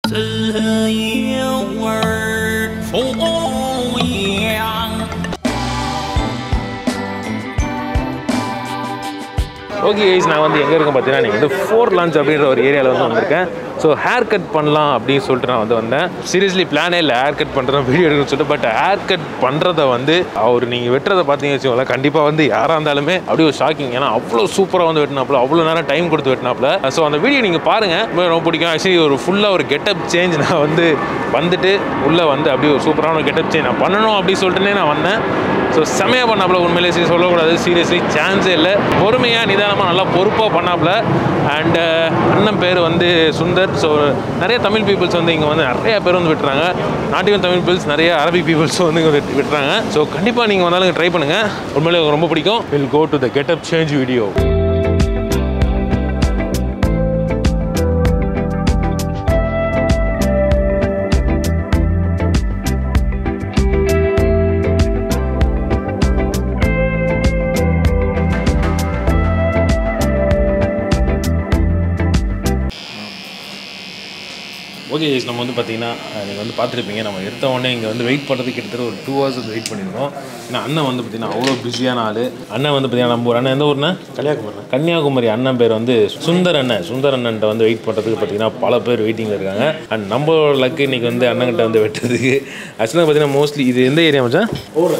自有儿福养。 okay guys நான் வந்து எங்கே இருக்கேன் பார்த்தீங்கன்னா நீங்கள் வந்து ஃபோர் லான்ச் அப்படின்ற ஒரு ஏரியாவில் வந்து வந்திருக்கேன் ஸோ ஹேர் கட் பண்ணலாம் அப்படின்னு சொல்லிட்டு நான் வந்து வந்தேன் சீரியஸ்லி பிளானே இல்லை ஹேர் கட் பண்ணுறதா வீடியோ எடுக்கணும்னு சொல்லிட்டு பட் ஹேர் கட் பண்ணுறத வந்து அவர் நீங்கள் வெட்டுறதை பார்த்தீங்கன்னு வச்சுக்கோங்களேன் கண்டிப்பாக வந்து யாராக இருந்தாலுமே அப்படியே ஒரு ஷாக்கிங் ஏன்னா அவ்வளோ சூப்பராக வந்து வெட்டினாப்புல அவ்வளோ நேரம் டைம் கொடுத்து வெட்டினாப்புல ஸோ அந்த வீடியோ நீங்கள் பாருங்கள் எனக்கு ரொம்ப பிடிக்கும் ஆக்சுவலி ஒரு ஃபுல்லாக ஒரு கெட்டப் சேஞ்ச் நான் வந்து வந்துட்டு உள்ளே வந்து அப்படியே ஒரு சூப்பரான ஒரு கெட்டப் சேஞ்ச் நான் பண்ணணும் அப்படின்னு சொல்லிட்டுனே நான் வந்தேன் ஸோ செமையாக பண்ணாப்புல உண்மையிலே சரி சொல்லக்கூடாது சீரியஸ்லி சான்ஸே இல்லை பொறுமையாக நிதானமாக நல்லா பொறுப்பாக பண்ணாப்புல அண்டு அண்ணன் பேர் வந்து சுந்தர் ஸோ நிறைய தமிழ் பீப்புள்ஸ் வந்து இங்கே வந்து நிறைய பேர் வந்து விட்டுறாங்க நாட் ஈவன் தமிழ் பீப்புள்ஸ் நிறைய அரபிக் பீப்புள்ஸ் வந்து இங்கே விட்டு- விட்டுறாங்க ஸோ கண்டிப்பாக நீங்கள் வந்தாலும் ட்ரை பண்ணுங்கள் உண்மையிலே எனக்கு ரொம்ப பிடிக்கும் will go to the getup change video okay ஜெய்ஸ் நம்ம வந்து பார்த்தீங்கன்னா நீங்கள் வந்து பார்த்துருப்பீங்க நம்ம எடுத்த உடனே இங்கே வந்து வெயிட் பண்ணுறதுக்கு கிட்டத்தட்ட ஒரு டூ ஹவர்ஸ் வந்து வெயிட் பண்ணியிருக்கோம் ஏன்னா அண்ணன் வந்து பார்த்தீங்கன்னா அவ்வளோ பிஸியான ஆள் அண்ணன் வந்து பார்த்தீங்கன்னா நம்ம ஒரு அண்ணன் எந்த ஊர்னா கன்னியாகுமரி கன்னியாகுமரி அண்ணன் பேர் வந்து சுந்தர் அண்ணன் சுந்தர் அண்ணன்ட்ட வந்து வெயிட் பண்ணுறதுக்கு பார்த்தீங்கன்னா பல பேர் வெயிட்டிங்கில் இருக்காங்க அண்ட் நம்மளோட லக்கு இன்னைக்கு வந்து அண்ணன்கிட்ட வந்து வெட்டுறதுக்கு ஆக்சுவலாக பார்த்தீங்கன்னா மோஸ்ட்லி இது எந்த ஏரியா மச்சான்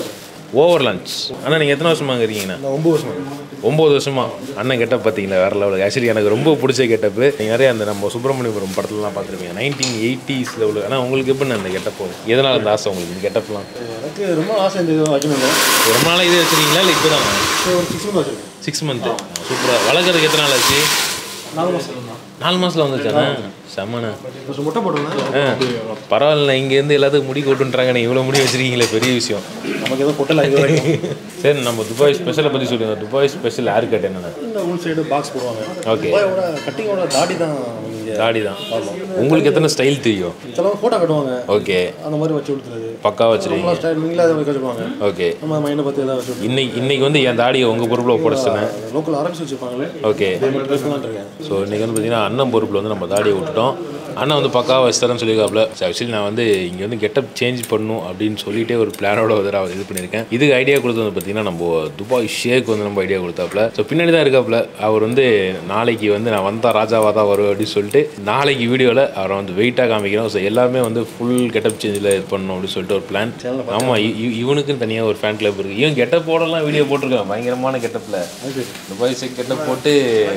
ஓவர் லஞ்ச் அண்ணா நீங்கள் எத்தனை வருஷமா அங்கே இருக்கீங்கண்ணா ஒம்பது வருஷம் ஒம்பது வருஷமா அண்ணன் கெட்டப் பார்த்தீங்களா வேற லெவலுக்கு ஆக்சுவலி எனக்கு ரொம்ப பிடிச்ச கெட்டப்பு நீங்கள் நிறைய அந்த நம்ம சுப்பிரமணியபுரம் படத்துலலாம் பார்த்துருப்பீங்க நைன்டீன் எயிட்டிஸில் உள்ள ஆனால் உங்களுக்கு எப்படி அந்த கெட்டப் எதனால் அந்த ஆசை உங்களுக்கு இந்த கெட்டப்லாம் எனக்கு ரொம்ப ஆசை இந்த இது வைக்கணும் ரொம்ப நாளாக இது வச்சுருக்கீங்களா இல்லை இப்போ தான் ஒரு சிக்ஸ் மந்த் வச்சிருக்கேன் சிக்ஸ் மந்த்து சூப்பராக வளர்க்குறதுக்கு எத்தனை நாள் ஆச்சு நாலு மாதம் தான் நாலு மாதத்தில் வந்துச்சாண்ணா செம்மண்ணா கொஞ்சம் முட்டை போட்டோம்னா ஆ பரவாயில்ல இங்கேருந்து எல்லாத்துக்கும் முடி கொட்டுன்றாங்க நீ இவ்வளோ முடி வச்சிருக்கீங்களே பெரிய விஷயம் நமக்கு எதுவும் கொட்டல இது வரைக்கும் சரி நம்ம துபாய் ஸ்பெஷலை பற்றி சொல்லுங்க துபாய் ஸ்பெஷல் ஹேர் கட் என்னென்ன இந்த உள் சைடு பாக்ஸ் போடுவாங்க ஓகே துபாயோட கட்டிங்கோட தாடி தான் இங்கே தாடி தான் உங்களுக்கு எத்தனை ஸ்டைல் தெரியும் சிலவங்க ஃபோட்டோ கட்டுவாங்க ஓகே அந்த மாதிரி வச்சு கொடுத்துருது பக்கா வச்சிருக்கீங்க நம்மளா ஸ்டைல் நீங்களே அதை வைக்க வச்சுருப்பாங்க ஓகே நம்ம மைண்டை பற்றி எதாவது வச்சு இன்னைக்கு இன்னைக்கு வந்து என் தாடியை உங்கள் பொறுப்பில் ஒப்படைச்சிட்டேன் லோக்கல் ஆரம்பிச்சு வச்சுருப்பாங்களே ஓகே இதே மட்டும் பேசலான் இருக்கேன் ஸோ இன்றைக்கி வந்து பார்த்தீங்கன்னா அண்ணன் பொறுப்பில் வந்து நம்ம தாடியை விட்டுட்டோம் அண்ணன் வந்து பக்காவாக வச்சு தரேன்னு சொல்லியிருக்காப்புல ஆக்சுவலி நான் வந்து இங்கே வந்து கெட்டப் சேஞ்ச் பண்ணணும் அப்படின்னு சொல்லிட்டே ஒரு பிளானோட வந்து நான் இது பண்ணியிருக்கேன் இதுக்கு ஐடியா கொடுத்தது வந்து பார்த்தீங்கன்னா நம்ம துபாய் ஷேக் வந்து நம்ம ஐடியா கொடுத்தாப்புல ஸோ பின்னாடி தான் இருக்காப்புல அவர் வந்து நாளைக்கு வந்து நான் வந்தால் ராஜாவாக தான் வருவேன் அப்படின்னு சொல்லிட்டு நாளைக்கு வீடியோவில் அவரை வந்து வெயிட்டாக காமிக்கிறோம் ஸோ எல்லாருமே வந்து ஃபுல் கெட்டப் சேஞ்சில் இது பண்ணணும் அப்படின்னு சொல்லிட்டு ஒரு பிளான் ஆமாம் இவனுக்குன்னு தனியாக ஒரு ஃபேன் கிளப் இருக்குது இவன் கெட்டப் போடலாம் வீடியோ போட்டிருக்கான் பயங்கரமான கெட்டப்பில் துபாய் ஷேக் கெட்டப் போட்டு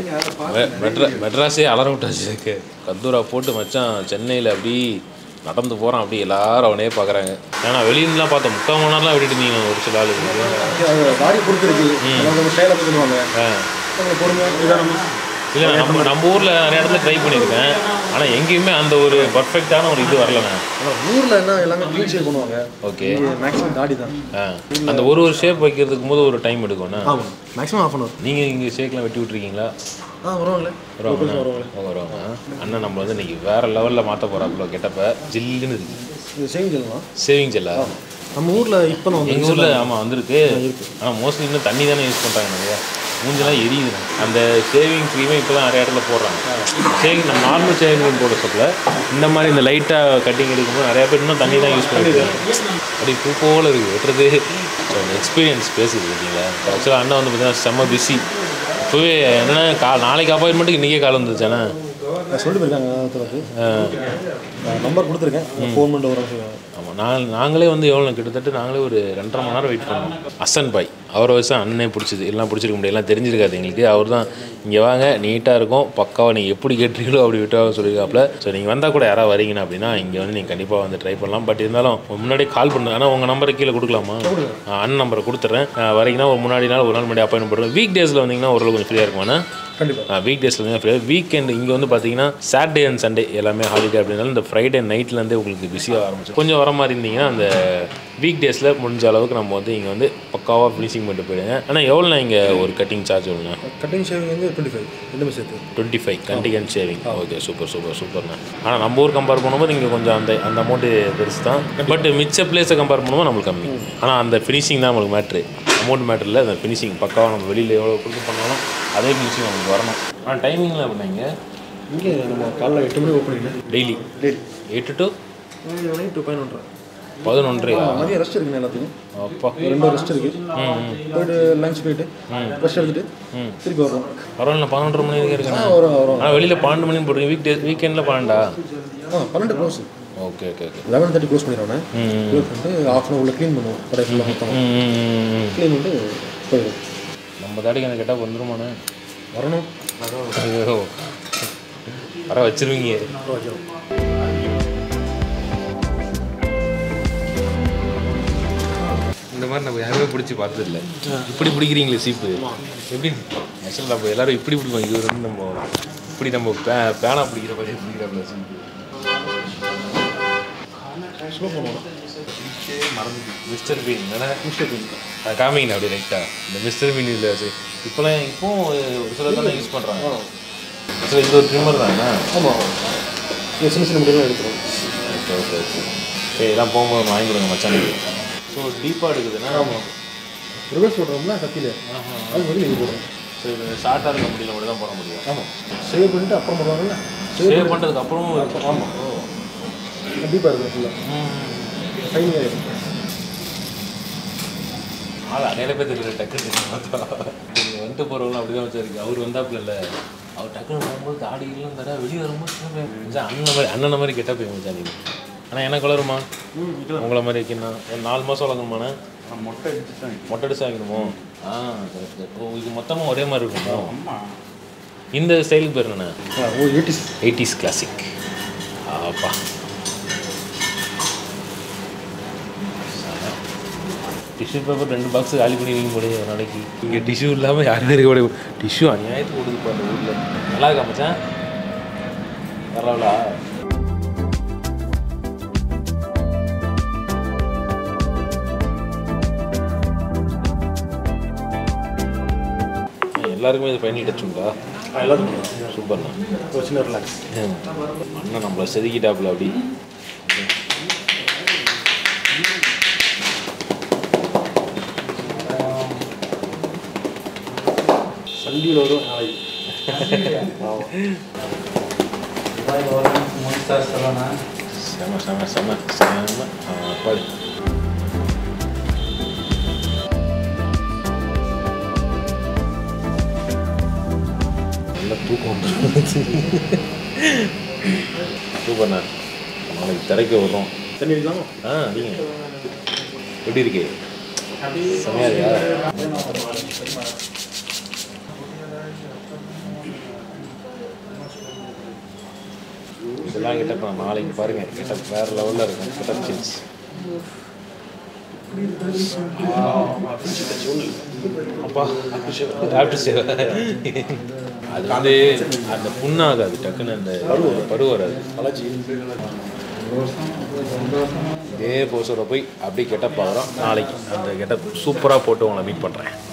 மெ- மெட்ரா மெட்ராஸே அலற விட்டாச்சு கத்தூரா போட்டு மச்சான் சென்னையில் அப்படி நடந்து போகிறான் அப்படி எல்லாரும் அவனே பார்க்குறாங்க ஏன்னா வெளியிலலாம் பார்த்தோம் முக்கால் மணி நேரம்லாம் விட்டுட்டு இருந்தீங்க ஒரு சில ஆளுங்க அது தாடி பொறுத்து இருக்கு நம்ம ஸ்டைலை பற்றி சொல்லுவாங்க ஆ நம்ம பொறுமையாக நிதானமாக இல்லை நம்ம நம்ம ஊரில் நிறைய இடத்துல ட்ரை பண்ணியிருக்கேன் ஆனால் எங்கேயுமே அந்த ஒரு பர்ஃபெக்டான ஒரு இது வரலண்ணே ஆனால் ஊரில் என்ன எல்லாமே க்ளீன் ஷேப் பண்ணுவாங்க ஓகே மேக்ஸிமம் தாடி தான் ஆ அந்த ஒரு ஒரு ஷேப் வைக்கிறதுக்கு போது ஒரு டைம் எடுக்கும்ண்ணா ஆமாம் மேக்ஸிமம் ஆஃப் அன் ஹவர் நீங்கள் இங்கே ஷேக்லாம் வெட்டி விட்ருக்கீங்களா ஆ வருவாங்களே வருவாங்க வருவாங்களே வருவாங்க அண்ணன் நம்ம வந்து இன்னைக்கு வேற லெவலில் மாற்ற போகிறாப்புல கெட்டப்ப ஜில்லுன்னு இருக்கு இது சேவிங் சொல்லலாம் சேவிங் ஜெல்லா நம்ம ஊரில் இப்போ தான் வந்து எங்கள் ஊரில் ஆமாம் வந்திருக்கு ஆனால் மோஸ்ட்லி இன்னும் தண்ணி தானே யூஸ் பண்ணுறாங்க நிறையா மூஞ்செல்லாம் எரியுது அந்த ஷேவிங் க்ரீமே இப்போ தான் நிறைய இடத்துல போடுறாங்க ஷேவிங் நம்ம நார்மல் ஷேவிங் க்ரீம் போட சொல்ல இந்த மாதிரி இந்த லைட்டாக கட்டிங் எடுக்கும்போது நிறைய பேர் இன்னும் தண்ணி தான் யூஸ் பண்ணிருக்காங்க அப்படி பூ போல இருக்குது வெட்டுறது எக்ஸ்பீரியன்ஸ் பேசுது ஓகேங்களா ஆக்சுவலாக அண்ணன் வந்து பார்த்தீங்கன்னா செம்ம பிஸி இப்போவே என்னென்னா கா நாளைக்கு அப்பாயின்மெண்ட்டுக்கு இன்றைக்கே கால் வந்துருச்சாண்ணா சொல்லிட்டு போயிருக்காங்க ஒருத்தருக்கு நம்பர் கொடுத்துருக்கேன் ஃபோன் பண்ணிட்டு வரேன் சொல்லுவாங்க ஆமாம் நான் நாங்களே வந்து எவ்வளோ கிட்டத்தட்ட நாங்களே ஒரு ரெண்டரை மணி நேரம் வெயிட் பண்ணோம் அசன் பாய் அவரை வச்சு தான் அண்ணனே பிடிச்சது எல்லாம் பிடிச்சிருக்க முடியாது எல்லாம் தெரிஞ்சிருக்காது எங்களுக்கு அவர் தான் இங்கே வாங்க நீட்டாக இருக்கும் பக்காவாக நீங்கள் எப்படி கேட்டீங்களோ அப்படி விட்டாலும் சொல்லியிருக்காப்புல ஸோ நீங்கள் வந்தால் கூட யாராவது வரீங்கன்னா அப்படின்னா இங்கே வந்து நீங்கள் கண்டிப்பாக வந்து ட்ரை பண்ணலாம் பட் இருந்தாலும் முன்னாடியே கால் பண்ணுங்க ஆனால் உங்கள் நம்பரை கீழே கொடுக்கலாமா ஆ, அண்ணன் நம்பரை கொடுத்துட்றேன் ஆ, வரீங்கன்னா ஒரு முன்னாடி நாள் ஒரு நாள் முன்னாடி அப்பாயின்மெண்ட் போடுறேன் வீக் டேஸில் வந்தீங்கன்னா ஓரளவு கொஞ்சம் ஃப்ரீயாக இருக்குமாண்ணா கண்டிப்பாக வீக் டேஸில் வந்து ஃப்ரீயாக வீக்கெண்ட் இங்கே வந்து பார்த்தீங்கன்னா சாட்டர்டே அண்ட் சண்டே எல்லாமே ஹாலிடே அப்படின்னாலும் இந்த ஃப்ரைடே நைட்லேருந்தே உங்களுக்கு பிஸியாக ஆரம்பிச்சு கொஞ்சம் வர மாதிரி இருந்தீங்கன்னா அந்த வீக் டேஸில் முடிஞ்ச அளவுக்கு நம்ம வந்து இங்கே வந்து பக்காவாக ஃபினிஷிங் பண்ணிட்டு போயிடுங்க ஆனால் எவ்வளோண்ணா இங்கே ஒரு கட்டிங் சார்ஜ் எவ்வளோண்ணா கட்டிங் ஷேவிங் வந்து டுவெண்ட்டி ஃபைவ் ரெண்டுமே சேர்த்து twenty five cutting and shaving okay super super சூப்பர்ண்ணா ஆனால் நம்ம ஊர் கம்பேர் பண்ணும்போது இங்கே கொஞ்சம் அந்த அந்த அமௌண்ட்டு பெருசு தான் பட் மிச்ச பிளேஸை கம்பேர் பண்ணும்போது நம்மளுக்கு கம்மி ஆனால் அந்த ஃபினிஷிங் தான் நம்மளுக்கு மேட்ரு அமௌண்ட் மேட்ரு இல்லை அந்த ஃபினிஷிங் பக்காவாக நம்ம வெளியில் எவ்வளோ கொடுத்து பண்ணாலும் அதே ஃபினிஷிங் நமக்கு வரணும் ஆனால் டைமிங்கில் பண்ணீங்க இங்கே நம்ம காலைல எட்டு மணி ஓப்பன் டெய்லி டெய்லி எட்டு டு நைட் டூ பதினொன்றரை பதினொன்றையா மதியம் ரெஸ்ட் இருக்குண்ணே எல்லாத்துக்கும் அப்பா ரெண்டு ரெஸ்ட் இருக்கு போயிட்டு லஞ்ச் போயிட்டு ரெஸ்ட் எடுத்துட்டு திருப்பி வரோம் பரவாயில்ல பன்னெண்டரை மணி வரைக்கும் இருக்கேன் வரோம் வரோம் ஆனால் வெளியில் பன்னெண்டு மணி போடுறீங்க வீக் டே வீக்கெண்டில் பன்னெண்டா ஆ பன்னெண்டு close okay okay okay eleven thirty close பண்ணிடுவோம் ம் க்ளோஸ் பண்ணிட்டு ஆஃப் அன் உள்ள க்ளீன் பண்ணுவோம் கடை ஃபுல்லாக மொத்தம் ம், ம், ம். க்ளீன் பண்ணிட்டு போயிடும் நம்ம தாடிக்கு எனக்கு கேட்டால் வந்துருமாண்ணே வரணும் ஐயோ வர வச்சிருவீங்க இந்த மாதிரி நம்ம யாருமே பிடிச்சி பார்த்ததில்ல இப்படி பிடிக்கிறீங்களே சீப்பு எப்படி ஆக்சுவலாக நம்ம எல்லாரும் இப்படி பிடிப்போம் இது வந்து நம்ம இப்படி நம்ம பே பேனா பிடிக்கிற மாதிரி பிடிக்கிறாப்புல சீப்பு ஸ்லோ பண்ணுவோம் மிஸ்டர் பீன் என்ன மிஸ்டர் பீன் காமிங்க அப்படி ரைட்டாக இந்த மிஸ்டர் பீன் இதில் இப்போலாம் இப்போவும் ஒரு சிலர் தானே யூஸ் பண்ணுறாங்க ஸோ இது ஒரு ட்ரிம்மர் தானே ஆமாம் சின்ன சின்ன முடியெல்லாம் எடுத்துருவோம் ஓகே ஓகே ஓகே சரி எல்லாம் போகும்போது வாங்கி கொடுங்க மச்சானுக்கு ஸோ டீப்பாக எடுக்குதுன்னா ஆமாம் ரிவர்ஸ் போடுறோம்ல கத்தியில் அது வந்து நீங்கள் போடுறோம் ஸோ இது ஷார்ட்டாக இருக்க முடியல மட்டும் தான் போட முடியும் ஆமாம் சேவ் பண்ணிட்டு அப்புறம் பண்ணுவாங்கல்ல சேவ் பண்ணுறதுக்கு அப்புறமும் இருக்கும் ஆமாம் கண்டிப்பாக இருக்கும் ஃபுல்லாக ஃபைனிங் ஆகிடும் ஆள் அடையாள பேர் தெரியல டக்குன்னு நீங்கள் வந்துட்டு போகிறவங்களும் அப்படி தான் வச்சிருக்கு அவர் வந்தாப்புல இல்லை அவர் டக்குன்னு போகும்போது தாடி எல்லாம் தர வெளியே வரும்போது சின்ன பையன். மச்சான், அண்ணன் மாதிரி அண்ணனை மாதிரி கெட்ட போய் மச்சான் நீங்கள் ஆனால் எனக்கு வளருமா உங்களை மாதிரி வைக்கணும்னா ஒரு நாலு மாதம் வளர்க்கணுமாண்ணே மொட்டை அடிச்சுட்டாங்க மொட்டை அடிச்சு வாங்கணுமோ ஆ correct, correct. ஓ இது மொத்தமாக ஒரே மாதிரி இருக்குமோ இந்த ஸ்டைலுக்கு பேர் என்ன ஓ எயிட்டிஸ் எயிட்டிஸ் கிளாசிக் ஆப்பா டிஷ்யூ பேப்பர் ரெண்டு பாக்ஸ் காலி பண்ணிடுவீங்க போல ஒரு நாளைக்கு இங்கே டிஷ்யூ இல்லாமல் யாருமே இருக்க முடியாது டிஷ்யூ அநியாயத்துக்கு கொடுக்குப்பா அந்த ஊரில் நல்லா இருக்கா மச்சான் பரவாயில்லா எல்லாருக்குமே இது ஃபைனல் டச்சுங்களா எல்லாத்துக்கும் சூப்பர்ண்ணா ஒரு சின்ன ரிலாக்ஸ் அண்ணன் நம்மளை செதுக்கிட்டாப்புல அப்படி சண்டியில் வரும் நாளைக்கு செம செம செம செம பாடு நல்ல தூக்கம் சூப்பர்ண்ணா நாளைக்கு திரைக்க வரும் தண்ணி அடிக்கலாமா ஆ அடிங்க எப்படி இருக்கு செமையா இருக்கா இதெல்லாம் கிட்ட நாளைக்கு பாருங்க கிட்ட வேற லெவலில் இருக்கும் கிட்ட சேஞ்ச் அப்பா ஆப்டர் சேவ் அது வந்து அந்த புண்ணாகாது டக்குன்னு அந்த பரு வராது அலர்ஜி இதே போசோட போய் அப்படியே கெட்டப் பார்க்குறோம் நாளைக்கு அந்த கெட்டப் சூப்பராக போட்டு உங்களை மீட் பண்ணுறேன்